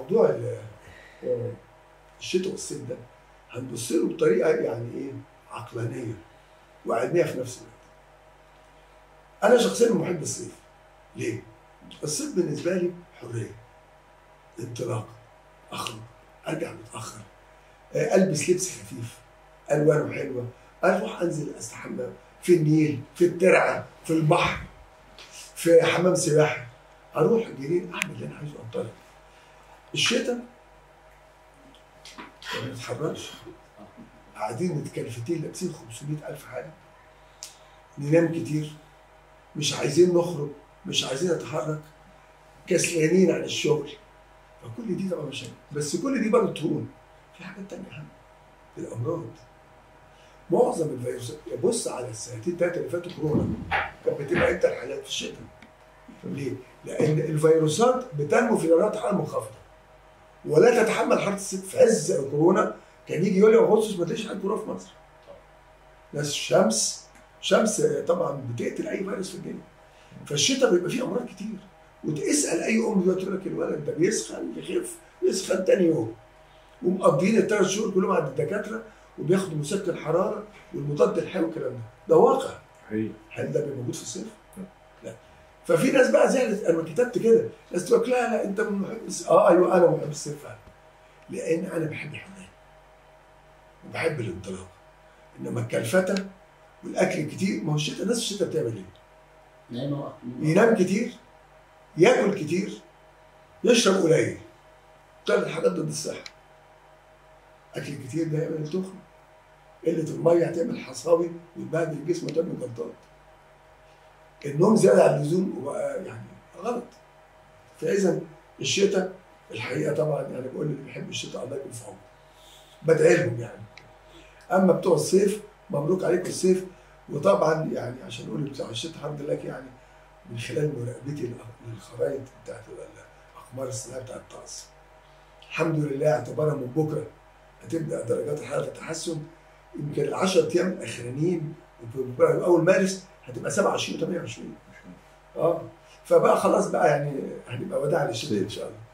موضوع ال- آه، الشتاء والصيف ده هنبص له بطريقه يعني ايه عقلانيه وعلميه في نفس الوقت. انا شخصيا محب الصيف. ليه؟ الصيف بالنسبه لي حريه. انطلاق اخرج ارجع متاخر آه، البس لبس خفيف الوانه حلوه اروح انزل استحمى في النيل في الترعه في البحر في حمام سباحه اروح الجنين اعمل اللي انا عايزه انطلق الشتاء ما بنتحركش قاعدين متكلفتين لابسين 500 ألف حاجة ننام كتير مش عايزين نخرج مش عايزين نتحرك كسلانين عن الشغل فكل دي طبعا مشاكل بس كل دي برضه تهون في حاجات تانية أهم الأمراض معظم الفيروسات بص على السنتين ثلاثة اللي فاتوا كورونا كانت بتبقى أنت الحالات في الشتاء ليه؟ لأن الفيروسات بتنمو في درجات حرارة منخفضة ولا تتحمل حراره الصيف في عز الكورونا كان يجي يوليو اغسطس ما تلاقيش حد كورونا في مصر. ناس الشمس شمس طبعا بتقتل اي فيروس في الدنيا. فالشتاء بيبقى فيه امراض كتير وتسال اي ام دلوقتي تقول لك الولد ده بيسخن يخف يسخن تاني يوم. ومقضيين الثلاث شهور كلهم عند الدكاتره وبياخدوا مسكن حراره والمضاد الحيوي والكلام ده. ده واقع. حقيقي هل ده بيبقى موجود في الصيف؟ لا ففي ناس بقى زعلت انا كتبت كده ناس تقول لك لا لا انت من محب الصيف اه ايوه انا محب الصيف فعلا لان انا بحب الحريه وبحب الانطلاق انما الكلفتة والاكل الكتير ما هو الشتاء الناس في الشتاء بتعمل ايه؟ نايمة ينام كتير ياكل كتير يشرب قليل تعمل حاجات ضد الصحه اكل كتير ده يعمل تخن قله الميه هتعمل حصاوي وتبهدل الجسم وتعمل جلطات النوم زياده عن اللزوم وبقى يعني غلط فاذا الشتاء الحقيقه طبعا يعني بقول اللي بيحب الشتاء الله يكون في عونه بدعي لهم يعني اما بتوع الصيف مبروك عليكم الصيف وطبعا يعني عشان اقول بتوع الشتاء الحمد لله يعني من خلال مراقبتي للخرائط بتاعت الاقمار الصناعيه بتاعت الطقس الحمد لله اعتبارها من بكره هتبدا درجات الحراره تتحسن يمكن ال 10 ايام الاخرانيين وفي اول مارس هتبقى 27 و 28 اه فبقى خلاص بقى يعني هنبقى وداع للشتاء ان شاء الله